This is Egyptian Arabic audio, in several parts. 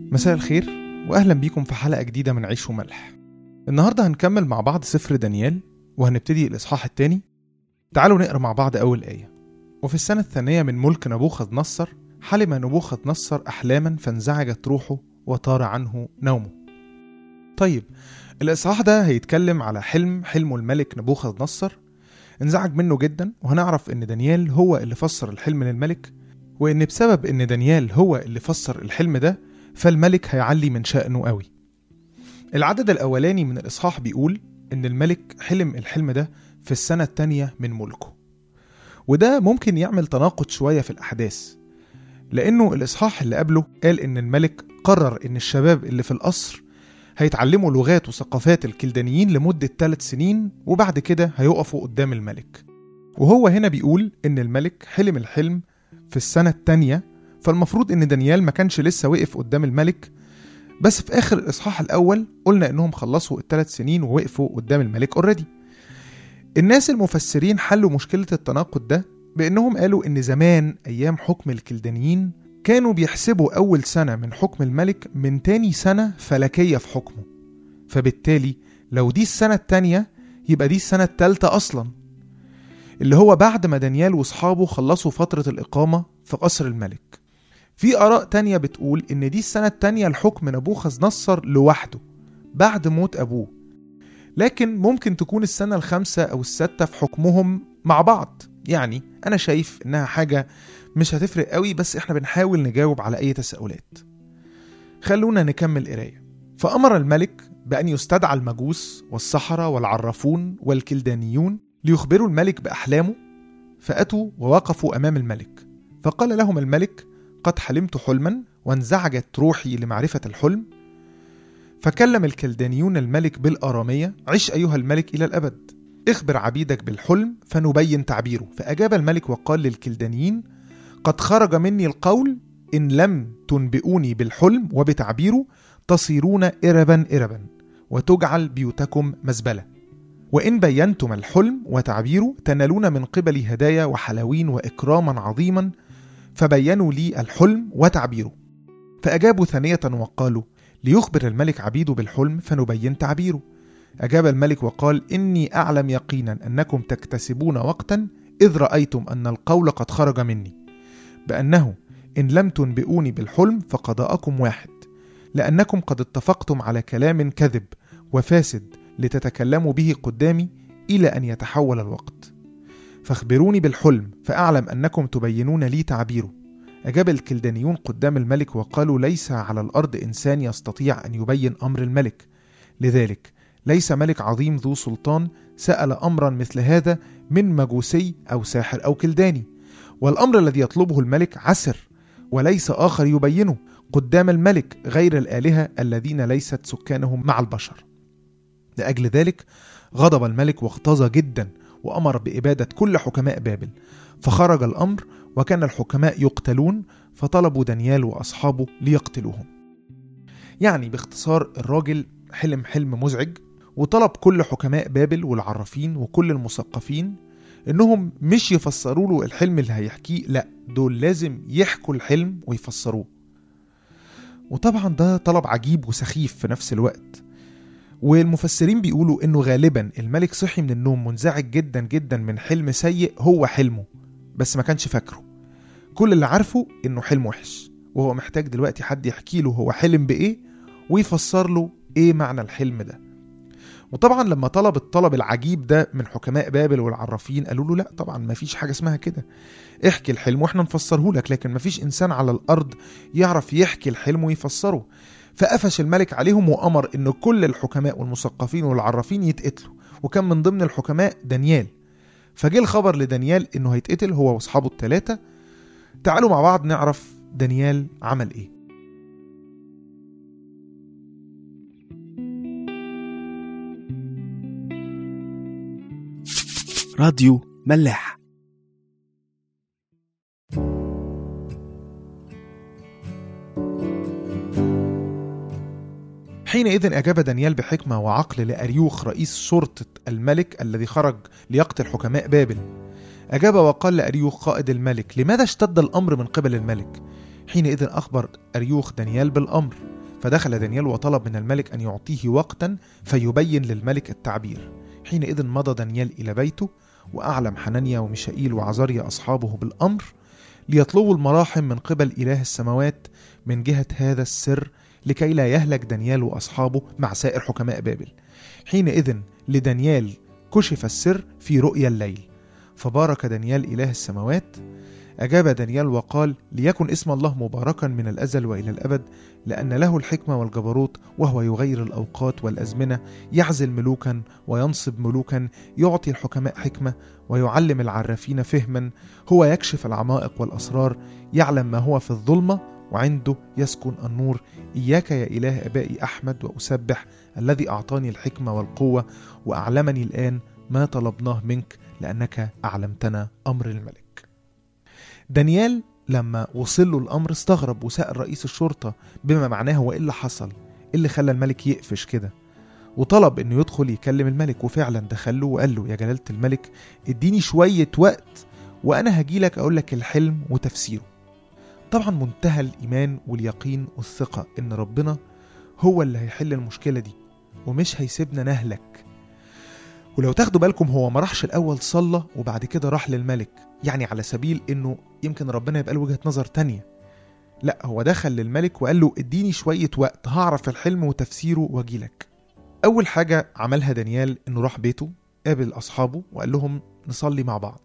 مساء الخير واهلا بيكم في حلقه جديده من عيش وملح النهارده هنكمل مع بعض سفر دانيال وهنبتدي الاصحاح الثاني تعالوا نقرا مع بعض اول ايه وفي السنه الثانيه من ملك نبوخذ نصر حلم نبوخذ نصر احلاما فانزعجت روحه وطار عنه نومه طيب الاصحاح ده هيتكلم على حلم حلمه الملك نبوخذ نصر انزعج منه جدا وهنعرف ان دانيال هو اللي فسر الحلم للملك وان بسبب ان دانيال هو اللي فسر الحلم ده فالملك هيعلي من شأنه قوي العدد الأولاني من الإصحاح بيقول إن الملك حلم الحلم ده في السنة التانية من ملكه وده ممكن يعمل تناقض شوية في الأحداث لأنه الإصحاح اللي قبله قال إن الملك قرر إن الشباب اللي في القصر هيتعلموا لغات وثقافات الكلدانيين لمدة ثلاث سنين وبعد كده هيقفوا قدام الملك وهو هنا بيقول إن الملك حلم الحلم في السنة التانية فالمفروض ان دانيال ما كانش لسه وقف قدام الملك بس في اخر الاصحاح الاول قلنا انهم خلصوا الثلاث سنين ووقفوا قدام الملك اوريدي الناس المفسرين حلوا مشكلة التناقض ده بانهم قالوا ان زمان ايام حكم الكلدانيين كانوا بيحسبوا اول سنة من حكم الملك من تاني سنة فلكية في حكمه فبالتالي لو دي السنة التانية يبقى دي السنة التالتة اصلا اللي هو بعد ما دانيال واصحابه خلصوا فترة الإقامة في قصر الملك في آراء تانية بتقول إن دي السنة التانية لحكم نبوخذ نصر لوحده بعد موت أبوه لكن ممكن تكون السنة الخامسة أو الستة في حكمهم مع بعض يعني أنا شايف إنها حاجة مش هتفرق قوي بس إحنا بنحاول نجاوب على أي تساؤلات خلونا نكمل قراية فأمر الملك بأن يستدعى المجوس والسحرة والعرافون والكلدانيون ليخبروا الملك بأحلامه فأتوا ووقفوا أمام الملك فقال لهم الملك قد حلمت حلما وانزعجت روحي لمعرفة الحلم فكلم الكلدانيون الملك بالأرامية عش أيها الملك إلى الأبد اخبر عبيدك بالحلم فنبين تعبيره فأجاب الملك وقال للكلدانيين قد خرج مني القول إن لم تنبئوني بالحلم وبتعبيره تصيرون إربا إربا وتجعل بيوتكم مزبلة وإن بينتم الحلم وتعبيره تنالون من قبل هدايا وحلاوين وإكراما عظيما فبينوا لي الحلم وتعبيره فأجابوا ثانية وقالوا ليخبر الملك عبيده بالحلم فنبين تعبيره أجاب الملك وقال إني أعلم يقينا أنكم تكتسبون وقتا إذ رأيتم أن القول قد خرج مني بأنه إن لم تنبئوني بالحلم فقضاءكم واحد لأنكم قد اتفقتم على كلام كذب وفاسد لتتكلموا به قدامي إلى أن يتحول الوقت فاخبروني بالحلم فأعلم أنكم تبينون لي تعبيره أجاب الكلدانيون قدام الملك وقالوا ليس على الأرض إنسان يستطيع أن يبين أمر الملك لذلك ليس ملك عظيم ذو سلطان سأل أمرا مثل هذا من مجوسي أو ساحر أو كلداني والأمر الذي يطلبه الملك عسر وليس آخر يبينه قدام الملك غير الآلهة الذين ليست سكانهم مع البشر لأجل ذلك غضب الملك واغتاظ جدا وأمر بإبادة كل حكماء بابل فخرج الأمر وكان الحكماء يقتلون فطلبوا دانيال وأصحابه ليقتلوهم يعني باختصار الراجل حلم حلم مزعج وطلب كل حكماء بابل والعرافين وكل المثقفين انهم مش يفسروا له الحلم اللي هيحكيه لا دول لازم يحكوا الحلم ويفسروه وطبعا ده طلب عجيب وسخيف في نفس الوقت والمفسرين بيقولوا انه غالبا الملك صحي من النوم منزعج جدا جدا من حلم سيء هو حلمه بس ما كانش فاكره كل اللي عارفه انه حلم وحش وهو محتاج دلوقتي حد يحكي له هو حلم بايه ويفسر له ايه معنى الحلم ده وطبعا لما طلب الطلب العجيب ده من حكماء بابل والعرافين قالوا له لا طبعا ما فيش حاجه اسمها كده احكي الحلم واحنا نفسره لك لكن ما فيش انسان على الارض يعرف يحكي الحلم ويفسره فقفش الملك عليهم وأمر إن كل الحكماء والمثقفين والعرافين يتقتلوا وكان من ضمن الحكماء دانيال فجه الخبر لدانيال إنه هيتقتل هو وأصحابه الثلاثة تعالوا مع بعض نعرف دانيال عمل إيه راديو ملاح حينئذ أجاب دانيال بحكمة وعقل لأريوخ رئيس شرطة الملك الذي خرج ليقتل حكماء بابل أجاب وقال لأريوخ قائد الملك لماذا اشتد الأمر من قبل الملك حينئذ أخبر أريوخ دانيال بالأمر فدخل دانيال وطلب من الملك أن يعطيه وقتا فيبين للملك التعبير حينئذ مضى دانيال إلى بيته وأعلم حنانيا وميشائيل وعزاريا أصحابه بالأمر ليطلبوا المراحم من قبل إله السماوات من جهة هذا السر لكي لا يهلك دانيال وأصحابه مع سائر حكماء بابل حينئذ لدانيال كشف السر في رؤيا الليل فبارك دانيال إله السماوات أجاب دانيال وقال ليكن اسم الله مباركا من الأزل وإلى الأبد لأن له الحكمة والجبروت وهو يغير الأوقات والأزمنة يعزل ملوكا وينصب ملوكا يعطي الحكماء حكمة ويعلم العرافين فهما هو يكشف العمائق والأسرار يعلم ما هو في الظلمة وعنده يسكن النور إياك يا إله أبائي أحمد وأسبح الذي أعطاني الحكمة والقوة وأعلمني الآن ما طلبناه منك لأنك أعلمتنا أمر الملك دانيال لما وصل له الأمر استغرب وسأل رئيس الشرطة بما معناه هو إيه اللي حصل إيه اللي خلى الملك يقفش كده وطلب انه يدخل يكلم الملك وفعلا دخل له وقال له يا جلالة الملك اديني شوية وقت وانا هجيلك اقول لك الحلم وتفسيره طبعا منتهى الايمان واليقين والثقة ان ربنا هو اللي هيحل المشكلة دي ومش هيسيبنا نهلك ولو تاخدوا بالكم هو ما راحش الاول صلى وبعد كده راح للملك يعني على سبيل انه يمكن ربنا يبقى له وجهة نظر تانية لا هو دخل للملك وقال له اديني شوية وقت هعرف الحلم وتفسيره واجيلك أول حاجة عملها دانيال إنه راح بيته قابل أصحابه وقال لهم نصلي مع بعض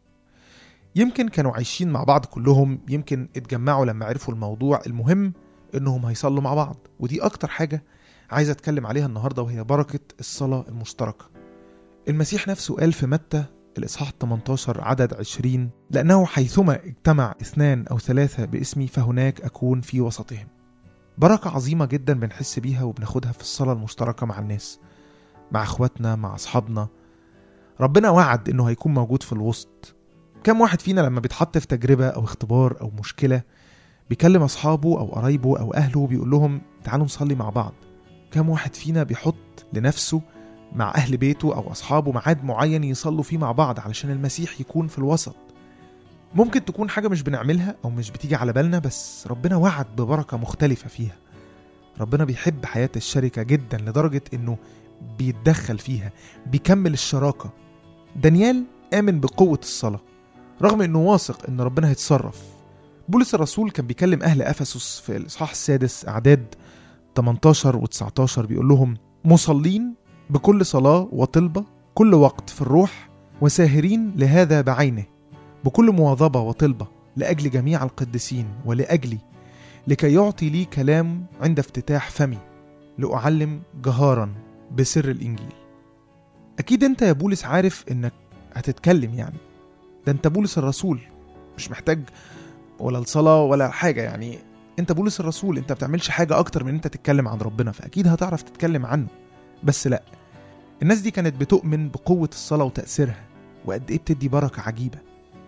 يمكن كانوا عايشين مع بعض كلهم يمكن اتجمعوا لما عرفوا الموضوع المهم إنهم هيصلوا مع بعض ودي أكتر حاجة عايز أتكلم عليها النهاردة وهي بركة الصلاة المشتركة المسيح نفسه قال في متى الإصحاح 18 عدد 20 لأنه حيثما اجتمع اثنان أو ثلاثة باسمي فهناك أكون في وسطهم بركة عظيمة جدا بنحس بيها وبناخدها في الصلاة المشتركة مع الناس مع اخواتنا مع اصحابنا ربنا وعد انه هيكون موجود في الوسط كم واحد فينا لما بيتحط في تجربة او اختبار او مشكلة بيكلم اصحابه او قرايبه او اهله بيقول لهم تعالوا نصلي مع بعض كم واحد فينا بيحط لنفسه مع اهل بيته او اصحابه ميعاد معين يصلوا فيه مع بعض علشان المسيح يكون في الوسط ممكن تكون حاجة مش بنعملها أو مش بتيجي على بالنا بس ربنا وعد ببركة مختلفة فيها ربنا بيحب حياة الشركة جدا لدرجة إنه بيتدخل فيها بيكمل الشراكة دانيال آمن بقوة الصلاة رغم إنه واثق إن ربنا هيتصرف بولس الرسول كان بيكلم أهل أفسس في الإصحاح السادس أعداد 18 و 19 بيقول لهم مصلين بكل صلاة وطلبة كل وقت في الروح وساهرين لهذا بعينه بكل مواظبة وطلبة لأجل جميع القديسين ولأجلي لكي يعطي لي كلام عند افتتاح فمي لأعلم جهارا بسر الإنجيل أكيد أنت يا بولس عارف إنك هتتكلم يعني ده أنت بولس الرسول مش محتاج ولا الصلاة ولا حاجة يعني أنت بولس الرسول أنت بتعملش حاجة أكتر من أنت تتكلم عن ربنا فأكيد هتعرف تتكلم عنه بس لأ الناس دي كانت بتؤمن بقوة الصلاة وتأثيرها وقد إيه بتدي بركة عجيبة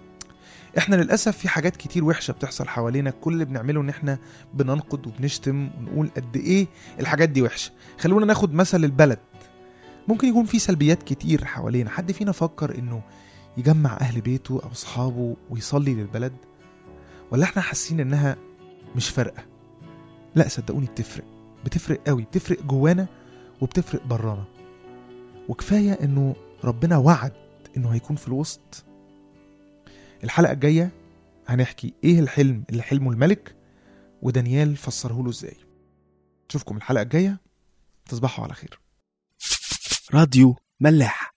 احنا للاسف في حاجات كتير وحشه بتحصل حوالينا كل اللي بنعمله ان احنا بننقد وبنشتم ونقول قد ايه الحاجات دي وحشه خلونا ناخد مثل البلد ممكن يكون في سلبيات كتير حوالينا حد فينا فكر انه يجمع اهل بيته او اصحابه ويصلي للبلد ولا احنا حاسين انها مش فارقه لا صدقوني بتفرق بتفرق قوي بتفرق جوانا وبتفرق برانا وكفايه انه ربنا وعد انه هيكون في الوسط الحلقة الجاية هنحكي ايه الحلم اللي حلمه الملك ودانيال فسره له ازاي نشوفكم الحلقة الجاية تصبحوا على خير راديو ملاح